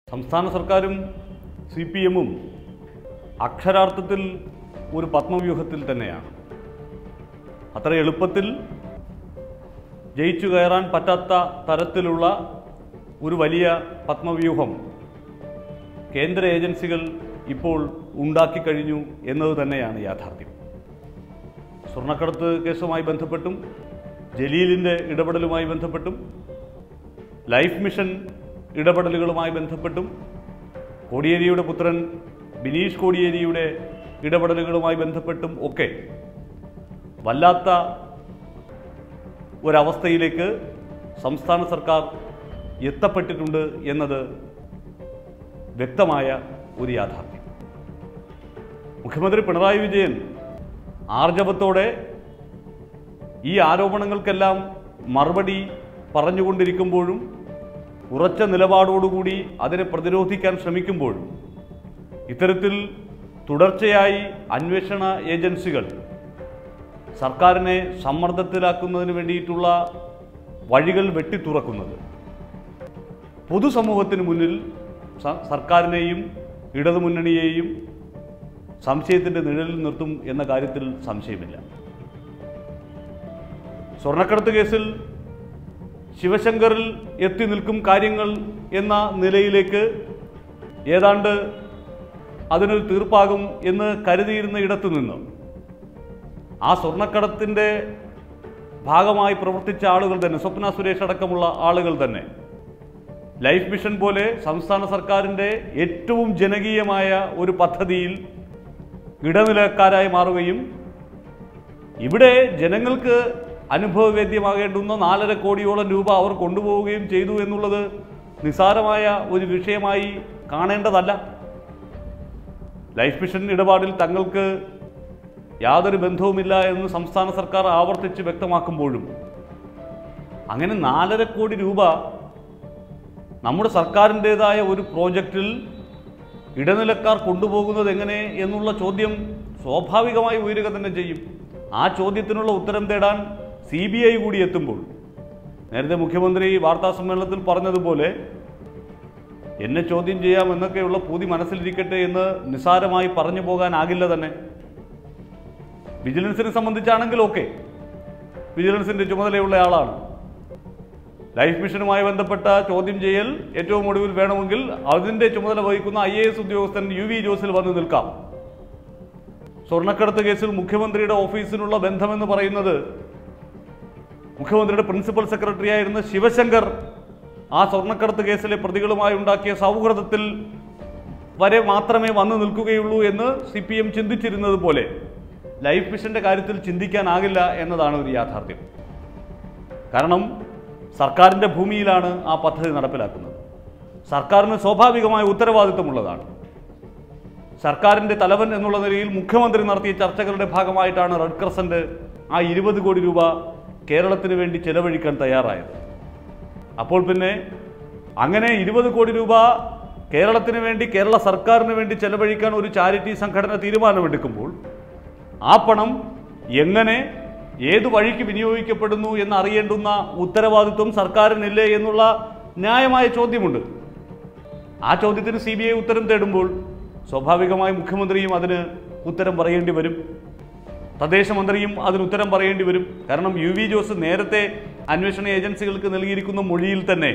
സംസ്ഥാന സർക്കാരും C P എമ്മും അക്ഷരാർത്ഥത്തിൽ ഒരു പത്മവ്യൂഹത്തിൽ തന്നെയാണ് അത്ര എളുപ്പത്തിൽ ജയിച്ചു കയറാൻ പറ്റാത്ത തരത്തിലുള്ള ഒരു വലിയ പത്മവ്യൂഹം കേന്ദ്ര ഏജൻസികൾ ഇപ്പോൾ ഉണ്ടാക്കി കഴിഞ്ഞു എന്നത് തന്നെയാണ് യാഥാർത്ഥ്യം സ്വർണ്ണക്കടത്ത് കേസുമായി ബന്ധപ്പെട്ടും ജലീലിൻ്റെ ഇടപെടലുമായി ബന്ധപ്പെട്ടും ലൈഫ് മിഷൻ ഇടപെടലുകളുമായി ബന്ധപ്പെട്ടും കോടിയേരിയുടെ പുത്രൻ ബിനീഷ് കോടിയേരിയുടെ ഇടപെടലുകളുമായി ബന്ധപ്പെട്ടും ഒക്കെ വല്ലാത്ത ഒരവസ്ഥയിലേക്ക് സംസ്ഥാന സർക്കാർ എത്തപ്പെട്ടിട്ടുണ്ട് എന്നത് വ്യക്തമായ ഒരു യാഥാർത്ഥ്യം മുഖ്യമന്ത്രി പിണറായി വിജയൻ ആർജവത്തോടെ ഈ ആരോപണങ്ങൾക്കെല്ലാം മറുപടി പറഞ്ഞുകൊണ്ടിരിക്കുമ്പോഴും ഉറച്ച നിലപാടോടുകൂടി അതിനെ പ്രതിരോധിക്കാൻ ശ്രമിക്കുമ്പോഴും ഇത്തരത്തിൽ തുടർച്ചയായി അന്വേഷണ ഏജൻസികൾ സർക്കാരിനെ സമ്മർദ്ദത്തിലാക്കുന്നതിന് വേണ്ടിയിട്ടുള്ള വഴികൾ വെട്ടിത്തുറക്കുന്നത് പൊതുസമൂഹത്തിന് മുന്നിൽ സ- സർക്കാരിനെയും ഇടതുമുന്നണിയെയും സംശയത്തിൻ്റെ നിഴലിൽ നിർത്തും എന്ന കാര്യത്തിൽ സംശയമില്ല സ്വർണ്ണക്കടത്ത് കേസിൽ ശിവശങ്കറിൽ എത്തി നിൽക്കും കാര്യങ്ങൾ എന്ന നിലയിലേക്ക് ഏതാണ്ട് അതിനൊരു തീർപ്പാകും എന്ന് കരുതിയിരുന്ന ഇടത്തു നിന്ന് ആ സ്വർണ്ണക്കടത്തിൻ്റെ ഭാഗമായി പ്രവർത്തിച്ച ആളുകൾ തന്നെ സ്വപ്ന സുരേഷ് അടക്കമുള്ള ആളുകൾ തന്നെ ലൈഫ് മിഷൻ പോലെ സംസ്ഥാന സർക്കാരിൻ്റെ ഏറ്റവും ജനകീയമായ ഒരു പദ്ധതിയിൽ ഇടനിലക്കാരായി മാറുകയും ഇവിടെ ജനങ്ങൾക്ക് അനുഭവവേദ്യമാകേണ്ടുന്ന നാലര കോടിയോളം രൂപ അവർ കൊണ്ടുപോവുകയും ചെയ്തു എന്നുള്ളത് നിസാരമായ ഒരു വിഷയമായി കാണേണ്ടതല്ല ലൈഫ് മിഷൻ ഇടപാടിൽ തങ്ങൾക്ക് യാതൊരു ബന്ധവുമില്ല എന്ന് സംസ്ഥാന സർക്കാർ ആവർത്തിച്ച് വ്യക്തമാക്കുമ്പോഴും അങ്ങനെ നാലര കോടി രൂപ നമ്മുടെ സർക്കാരിൻ്റെതായ ഒരു പ്രോജക്റ്റിൽ ഇടനിലക്കാർ കൊണ്ടുപോകുന്നത് എങ്ങനെ എന്നുള്ള ചോദ്യം സ്വാഭാവികമായി ഉയരുക തന്നെ ചെയ്യും ആ ചോദ്യത്തിനുള്ള ഉത്തരം തേടാൻ സി ബി ഐ കൂടി എത്തുമ്പോൾ നേരത്തെ മുഖ്യമന്ത്രി വാർത്താ സമ്മേളനത്തിൽ പറഞ്ഞതുപോലെ എന്നെ ചോദ്യം ചെയ്യാം എന്നൊക്കെയുള്ള പൂതി മനസ്സിലിരിക്കട്ടെ എന്ന് നിസ്സാരമായി പറഞ്ഞു പോകാനാകില്ല തന്നെ വിജിലൻസിനെ സംബന്ധിച്ചാണെങ്കിൽ ഓക്കെ വിജിലൻസിന്റെ ചുമതലയുള്ള ആളാണ് ലൈഫ് മിഷനുമായി ബന്ധപ്പെട്ട ചോദ്യം ചെയ്യൽ ഏറ്റവും ഒടുവിൽ വേണമെങ്കിൽ അതിന്റെ ചുമതല വഹിക്കുന്ന ഐ എ എസ് ഉദ്യോഗസ്ഥൻ യു വി ജോസിൽ വന്ന് നിൽക്കാം സ്വർണ്ണക്കടത്ത് കേസിൽ മുഖ്യമന്ത്രിയുടെ ഓഫീസിനുള്ള ബന്ധമെന്ന് പറയുന്നത് മുഖ്യമന്ത്രിയുടെ പ്രിൻസിപ്പൽ സെക്രട്ടറി ആയിരുന്ന ശിവശങ്കർ ആ സ്വർണ്ണക്കടത്ത് കേസിലെ പ്രതികളുമായി ഉണ്ടാക്കിയ സൗഹൃദത്തിൽ വരെ മാത്രമേ വന്നു നിൽക്കുകയുള്ളൂ എന്ന് സി പി എം ചിന്തിച്ചിരുന്നത് പോലെ ലൈഫ് മിഷന്റെ കാര്യത്തിൽ ചിന്തിക്കാനാകില്ല എന്നതാണ് ഒരു യാഥാർത്ഥ്യം കാരണം സർക്കാരിൻ്റെ ഭൂമിയിലാണ് ആ പദ്ധതി നടപ്പിലാക്കുന്നത് സർക്കാരിന് സ്വാഭാവികമായ ഉത്തരവാദിത്വമുള്ളതാണ് സർക്കാരിൻ്റെ തലവൻ എന്നുള്ള നിലയിൽ മുഖ്യമന്ത്രി നടത്തിയ ചർച്ചകളുടെ ഭാഗമായിട്ടാണ് റെഡ് ക്രസൻറ്റ് ആ ഇരുപത് കോടി രൂപ കേരളത്തിന് വേണ്ടി ചെലവഴിക്കാൻ തയ്യാറായത് അപ്പോൾ പിന്നെ അങ്ങനെ ഇരുപത് കോടി രൂപ കേരളത്തിന് വേണ്ടി കേരള സർക്കാരിന് വേണ്ടി ചെലവഴിക്കാൻ ഒരു ചാരിറ്റി സംഘടന തീരുമാനമെടുക്കുമ്പോൾ ആ പണം എങ്ങനെ ഏത് വഴിക്ക് വിനിയോഗിക്കപ്പെടുന്നു എന്ന് അറിയേണ്ടുന്ന ഉത്തരവാദിത്വം സർക്കാരിനില്ലേ എന്നുള്ള ന്യായമായ ചോദ്യമുണ്ട് ആ ചോദ്യത്തിന് സി ബി ഐ ഉത്തരം തേടുമ്പോൾ സ്വാഭാവികമായി മുഖ്യമന്ത്രിയും അതിന് ഉത്തരം പറയേണ്ടി വരും തദ്ദേശ മന്ത്രിയും അതിന് ഉത്തരം പറയേണ്ടി വരും കാരണം യു വി ജോസ് നേരത്തെ അന്വേഷണ ഏജൻസികൾക്ക് നൽകിയിരിക്കുന്ന മൊഴിയിൽ തന്നെ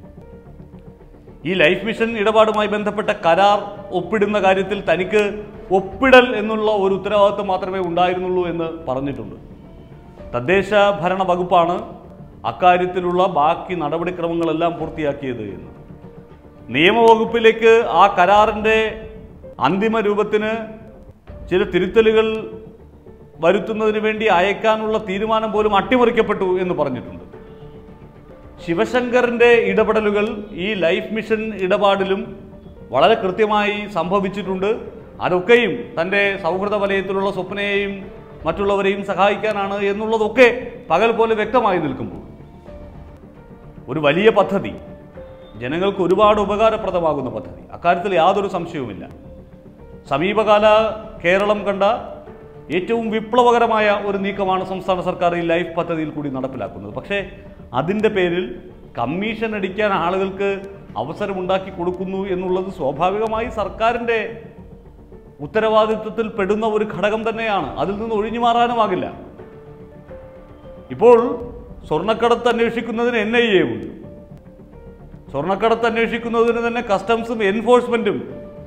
ഈ ലൈഫ് മിഷൻ ഇടപാടുമായി ബന്ധപ്പെട്ട കരാർ ഒപ്പിടുന്ന കാര്യത്തിൽ തനിക്ക് ഒപ്പിടൽ എന്നുള്ള ഒരു ഉത്തരവാദിത്വം മാത്രമേ ഉണ്ടായിരുന്നുള്ളൂ എന്ന് പറഞ്ഞിട്ടുണ്ട് തദ്ദേശ ഭരണ വകുപ്പാണ് അക്കാര്യത്തിലുള്ള ബാക്കി നടപടിക്രമങ്ങളെല്ലാം പൂർത്തിയാക്കിയത് എന്ന് നിയമവകുപ്പിലേക്ക് ആ കരാറിൻ്റെ അന്തിമ രൂപത്തിന് ചില തിരുത്തലുകൾ വരുത്തുന്നതിന് വേണ്ടി അയക്കാനുള്ള തീരുമാനം പോലും അട്ടിമറിക്കപ്പെട്ടു എന്ന് പറഞ്ഞിട്ടുണ്ട് ശിവശങ്കറിൻ്റെ ഇടപെടലുകൾ ഈ ലൈഫ് മിഷൻ ഇടപാടിലും വളരെ കൃത്യമായി സംഭവിച്ചിട്ടുണ്ട് അതൊക്കെയും തൻ്റെ സൗഹൃദ വലയത്തിലുള്ള സ്വപ്നയെയും മറ്റുള്ളവരെയും സഹായിക്കാനാണ് എന്നുള്ളതൊക്കെ പകൽ പോലെ വ്യക്തമായി നിൽക്കുമ്പോൾ ഒരു വലിയ പദ്ധതി ജനങ്ങൾക്ക് ഒരുപാട് ഉപകാരപ്രദമാകുന്ന പദ്ധതി അക്കാര്യത്തിൽ യാതൊരു സംശയവുമില്ല സമീപകാല കേരളം കണ്ട ഏറ്റവും വിപ്ലവകരമായ ഒരു നീക്കമാണ് സംസ്ഥാന സർക്കാർ ഈ ലൈഫ് പദ്ധതിയിൽ കൂടി നടപ്പിലാക്കുന്നത് പക്ഷേ അതിൻ്റെ പേരിൽ കമ്മീഷൻ അടിക്കാൻ ആളുകൾക്ക് അവസരമുണ്ടാക്കി കൊടുക്കുന്നു എന്നുള്ളത് സ്വാഭാവികമായി സർക്കാരിൻ്റെ ഉത്തരവാദിത്വത്തിൽ പെടുന്ന ഒരു ഘടകം തന്നെയാണ് അതിൽ നിന്ന് ഒഴിഞ്ഞു മാറാനുമാകില്ല ഇപ്പോൾ സ്വർണ്ണക്കടത്ത് അന്വേഷിക്കുന്നതിന് എൻ ഐ എ ഉണ്ട് സ്വർണ്ണക്കടത്ത് അന്വേഷിക്കുന്നതിന് തന്നെ കസ്റ്റംസും എൻഫോഴ്സ്മെന്റും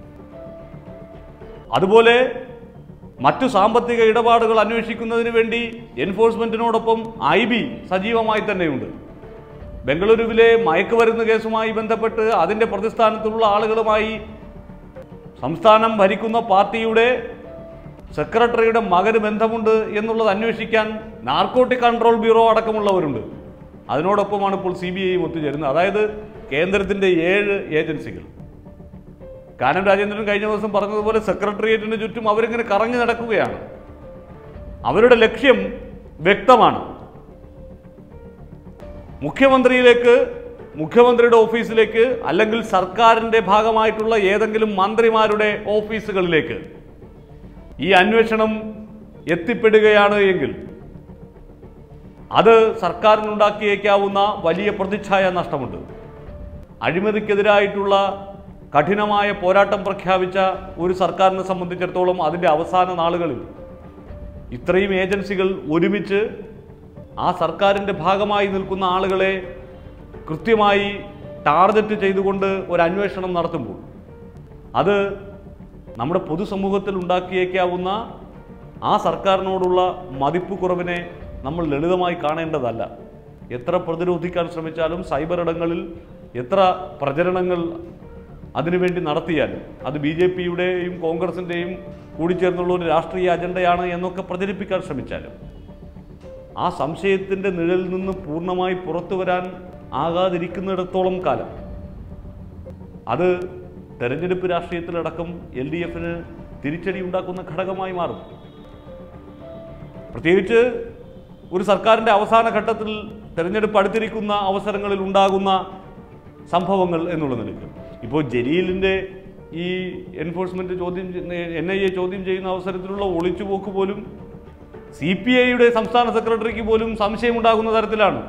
അതുപോലെ മറ്റു സാമ്പത്തിക ഇടപാടുകൾ അന്വേഷിക്കുന്നതിന് വേണ്ടി എൻഫോഴ്സ്മെന്റിനോടൊപ്പം ഐ ബി സജീവമായി തന്നെയുണ്ട് ബംഗളൂരുവിലെ മയക്കുമരുന്ന് കേസുമായി ബന്ധപ്പെട്ട് അതിൻ്റെ പ്രതിസ്ഥാനത്തുള്ള ആളുകളുമായി സംസ്ഥാനം ഭരിക്കുന്ന പാർട്ടിയുടെ സെക്രട്ടറിയുടെ മകന് ബന്ധമുണ്ട് എന്നുള്ളത് അന്വേഷിക്കാൻ നാർക്കോട്ടിക് കൺട്രോൾ ബ്യൂറോ അടക്കമുള്ളവരുണ്ട് അതിനോടൊപ്പമാണ് ഇപ്പോൾ സി ബി ഐയും ഒത്തുചേരുന്നത് അതായത് കേന്ദ്രത്തിൻ്റെ ഏഴ് ഏജൻസികൾ കാനം രാജേന്ദ്രൻ കഴിഞ്ഞ ദിവസം പറഞ്ഞതുപോലെ സെക്രട്ടേറിയറ്റിന് ചുറ്റും അവരിങ്ങനെ കറങ്ങി നടക്കുകയാണ് അവരുടെ ലക്ഷ്യം വ്യക്തമാണ് മുഖ്യമന്ത്രിയിലേക്ക് മുഖ്യമന്ത്രിയുടെ ഓഫീസിലേക്ക് അല്ലെങ്കിൽ സർക്കാരിൻ്റെ ഭാഗമായിട്ടുള്ള ഏതെങ്കിലും മന്ത്രിമാരുടെ ഓഫീസുകളിലേക്ക് ഈ അന്വേഷണം എത്തിപ്പെടുകയാണ് എങ്കിൽ അത് സർക്കാരിനുണ്ടാക്കിയേക്കാവുന്ന വലിയ പ്രതിച്ഛായ നഷ്ടമുണ്ട് അഴിമതിക്കെതിരായിട്ടുള്ള കഠിനമായ പോരാട്ടം പ്രഖ്യാപിച്ച ഒരു സർക്കാരിനെ സംബന്ധിച്ചിടത്തോളം അതിൻ്റെ അവസാന നാളുകളിൽ ഇത്രയും ഏജൻസികൾ ഒരുമിച്ച് ആ സർക്കാരിൻ്റെ ഭാഗമായി നിൽക്കുന്ന ആളുകളെ കൃത്യമായി ടാർഗറ്റ് ചെയ്തുകൊണ്ട് ഒരു അന്വേഷണം നടത്തുമ്പോൾ അത് നമ്മുടെ പൊതുസമൂഹത്തിൽ ഉണ്ടാക്കിയേക്കാവുന്ന ആ സർക്കാരിനോടുള്ള മതിപ്പ് കുറവിനെ നമ്മൾ ലളിതമായി കാണേണ്ടതല്ല എത്ര പ്രതിരോധിക്കാൻ ശ്രമിച്ചാലും സൈബർ ഇടങ്ങളിൽ എത്ര പ്രചരണങ്ങൾ അതിനുവേണ്ടി നടത്തിയാലും അത് ബി ജെ പിയുടെയും കോൺഗ്രസിൻ്റെയും കൂടിച്ചേർന്നുള്ള ഒരു രാഷ്ട്രീയ അജണ്ടയാണ് എന്നൊക്കെ പ്രചരിപ്പിക്കാൻ ശ്രമിച്ചാലും ആ സംശയത്തിൻ്റെ നിഴലിൽ നിന്ന് പൂർണ്ണമായി പുറത്തു വരാൻ ആകാതിരിക്കുന്നിടത്തോളം കാലം അത് തെരഞ്ഞെടുപ്പ് രാഷ്ട്രീയത്തിലടക്കം എൽ ഡി എഫിന് തിരിച്ചടി ഉണ്ടാക്കുന്ന ഘടകമായി മാറും പ്രത്യേകിച്ച് ഒരു സർക്കാരിൻ്റെ അവസാന ഘട്ടത്തിൽ തെരഞ്ഞെടുപ്പ് അടുത്തിരിക്കുന്ന അവസരങ്ങളിൽ ഉണ്ടാകുന്ന സംഭവങ്ങൾ എന്നുള്ള നിലയ്ക്ക് ഇപ്പോൾ ജലീലിൻ്റെ ഈ എൻഫോഴ്സ്മെൻറ്റ് ചോദ്യം എൻ ഐ എ ചോദ്യം ചെയ്യുന്ന അവസരത്തിലുള്ള ഒളിച്ചുപോക്ക് പോലും സി പി ഐയുടെ സംസ്ഥാന സെക്രട്ടറിക്ക് പോലും സംശയമുണ്ടാകുന്ന തരത്തിലാണ്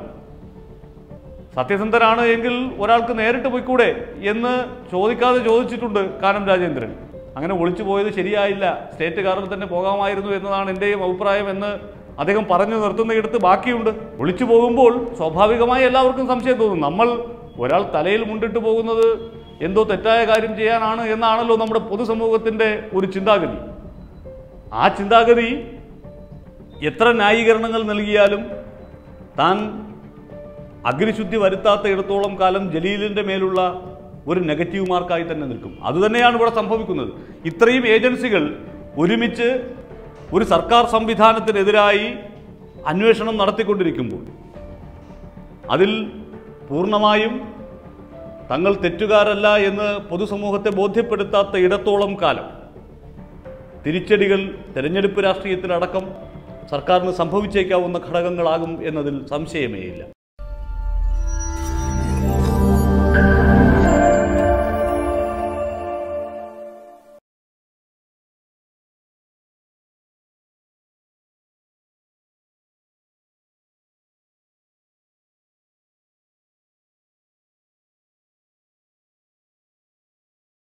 സത്യസന്ധനാണ് എങ്കിൽ ഒരാൾക്ക് നേരിട്ട് പോയിക്കൂടെ എന്ന് ചോദിക്കാതെ ചോദിച്ചിട്ടുണ്ട് കാനം രാജേന്ദ്രൻ അങ്ങനെ ഒളിച്ചു പോയത് ശരിയായില്ല സ്റ്റേറ്റ് കാറിൽ തന്നെ പോകാമായിരുന്നു എന്നതാണ് എൻ്റെയും അഭിപ്രായം എന്ന് അദ്ദേഹം പറഞ്ഞു നിർത്തുന്നയിടത്ത് ബാക്കിയുണ്ട് ഒളിച്ചു പോകുമ്പോൾ സ്വാഭാവികമായി എല്ലാവർക്കും സംശയം തോന്നും നമ്മൾ ഒരാൾ തലയിൽ മുണ്ടിട്ട് പോകുന്നത് എന്തോ തെറ്റായ കാര്യം ചെയ്യാനാണ് എന്നാണല്ലോ നമ്മുടെ പൊതുസമൂഹത്തിൻ്റെ ഒരു ചിന്താഗതി ആ ചിന്താഗതി എത്ര ന്യായീകരണങ്ങൾ നൽകിയാലും താൻ അഗ്നിശുദ്ധി വരുത്താത്ത ഇടത്തോളം കാലം ജലീലിൻ്റെ മേലുള്ള ഒരു നെഗറ്റീവ് മാർക്കായി തന്നെ നിൽക്കും അതുതന്നെയാണ് ഇവിടെ സംഭവിക്കുന്നത് ഇത്രയും ഏജൻസികൾ ഒരുമിച്ച് ഒരു സർക്കാർ സംവിധാനത്തിനെതിരായി അന്വേഷണം നടത്തിക്കൊണ്ടിരിക്കുമ്പോൾ അതിൽ പൂർണ്ണമായും തങ്ങൾ തെറ്റുകാരല്ല എന്ന് പൊതുസമൂഹത്തെ ബോധ്യപ്പെടുത്താത്ത ഇടത്തോളം കാലം തിരിച്ചടികൾ തെരഞ്ഞെടുപ്പ് രാഷ്ട്രീയത്തിലടക്കം സർക്കാരിന് സംഭവിച്ചേക്കാവുന്ന ഘടകങ്ങളാകും എന്നതിൽ സംശയമേയില്ല